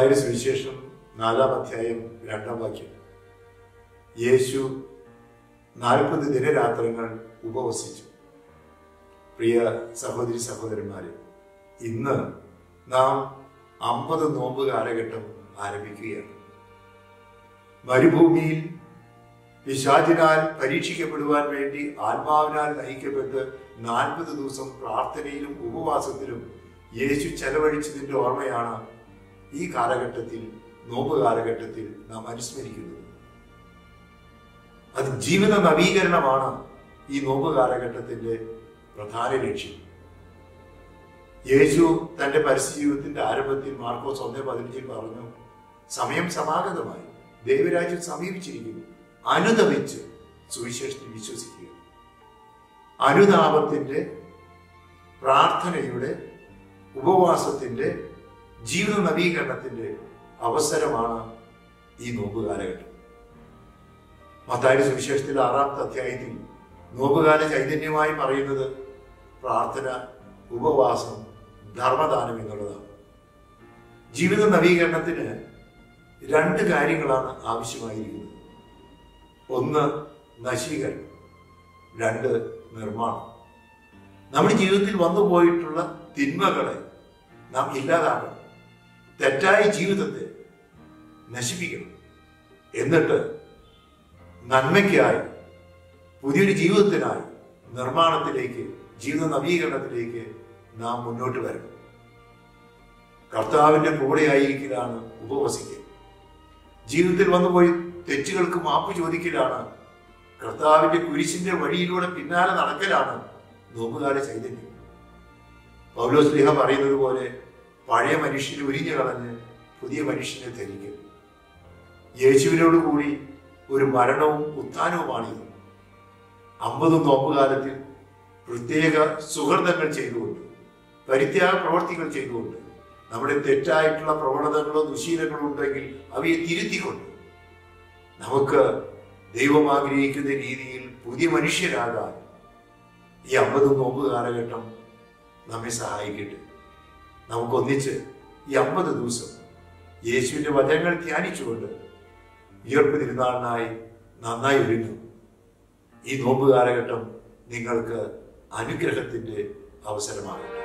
മത്തായുടെ സുവിശേഷം നാലാം അധ്യായം രണ്ടാം വാക്യം യേശു നാൽപ്പത് ദിനരാത്രങ്ങൾ ഉപവസിച്ചു പ്രിയ സഹോദരി സഹോദരന്മാരെ ഇന്ന് നാം അമ്പത് നോമ്പ് കാലഘട്ടം ആരംഭിക്കുകയാണ് മരുഭൂമിയിൽ പിശാചിനാൽ പരീക്ഷിക്കപ്പെടുവാൻ വേണ്ടി ആത്മാവിനാൽ നയിക്കപ്പെട്ട് നാൽപ്പത് ദിവസം പ്രാർത്ഥനയിലും ഉപവാസത്തിലും യേശു ചെലവഴിച്ചതിന്റെ ഓർമ്മയാണ് ഈ കാലഘട്ടത്തിൽ നോമ്പ് കാലഘട്ടത്തിൽ നാം അനുസ്മരിക്കുന്നത് അത് ജീവിത നവീകരണമാണ് ഈ നോമ്പ് കാലഘട്ടത്തിന്റെ പ്രധാന ലക്ഷ്യം യേശു തന്റെ പരസ്യ ജീവിതത്തിന്റെ ആരംഭത്തിൽ മാർക്കോസ് ഒന്നേ പതിനഞ്ചിൽ പറഞ്ഞു സമയം സമാഗതമായി ദൈവരാജ്യം സമീപിച്ചിരിക്കുന്നു അനുദമിച്ച് സുവിശേഷത്തിൽ വിശ്വസിക്കുക അനുതാപത്തിന്റെ പ്രാർത്ഥനയുടെ ഉപവാസത്തിന്റെ ജീവിത നവീകരണത്തിന്റെ അവസരമാണ് ഈ നോമ്പ് കാലഘട്ടം മത്തായുടെ സുവിശേഷത്തിൽ ആറാമത്തെ അധ്യായത്തിൽ നോമ്പുകാല ചൈതന്യമായി പറയുന്നത് പ്രാർത്ഥന ഉപവാസം ധർമ്മദാനം എന്നുള്ളതാണ് ജീവിത നവീകരണത്തിന് രണ്ട് കാര്യങ്ങളാണ് ആവശ്യമായിരിക്കുന്നത് ഒന്ന് നശീകരണം രണ്ട് നിർമ്മാണം നമ്മുടെ ജീവിതത്തിൽ വന്നു പോയിട്ടുള്ള തിന്മകളെ നാം ഇല്ലാതാക്കണം തെറ്റായ ജീവിതത്തെ നശിപ്പിക്കണം എന്നിട്ട് നന്മയ്ക്കായി പുതിയൊരു ജീവിതത്തിനായി നിർമ്മാണത്തിലേക്ക് ജീവിത നവീകരണത്തിലേക്ക് നാം മുന്നോട്ട് വരണം കർത്താവിന്റെ കൂടെ ആയിരിക്കലാണ് ഉപവസിക്കൽ ജീവിതത്തിൽ വന്നുപോയി തെറ്റുകൾക്ക് മാപ്പ് ചോദിക്കലാണ് കർത്താവിന്റെ കുരിശിന്റെ വഴിയിലൂടെ പിന്നാലെ നടക്കലാണ് നോമ്പുകാല ചൈതന്യം പൗലോസ് ലിഹ പറയുന്നത് പോലെ പഴയ മനുഷ്യനെ ഉരിഞ്ഞു കളഞ്ഞ് പുതിയ മനുഷ്യനെ ധരിക്കും യേശുവിനോട് കൂടി ഒരു മരണവും ഉത്ഥാനവുമാണിത് അമ്പത് നോമ്പുകാലത്തിൽ പ്രത്യേക സുഹൃതങ്ങൾ ചെയ്തുകൊണ്ട് പരിത്യാഗ പ്രവർത്തികൾ ചെയ്തുകൊണ്ട് നമ്മുടെ തെറ്റായിട്ടുള്ള പ്രവണതകളോ ദുശീലങ്ങളോ ഉണ്ടെങ്കിൽ അവയെ തിരുത്തിക്കൊണ്ട് നമുക്ക് ദൈവം ആഗ്രഹിക്കുന്ന രീതിയിൽ പുതിയ മനുഷ്യരാകാൻ ഈ അമ്പത് നോമ്പ് കാലഘട്ടം നമ്മെ സഹായിക്കട്ടെ നമുക്കൊന്നിച്ച് ഈ അമ്പത് ദിവസം യേശുവിന്റെ വചനങ്ങൾ ധ്യാനിച്ചുകൊണ്ട് ഉയർപ്പ് തിരുനാളിനായി നന്നായി ഒരുങ്ങും ഈ നോമ്പ് കാലഘട്ടം നിങ്ങൾക്ക് അനുഗ്രഹത്തിന്റെ അവസരമാകട്ടെ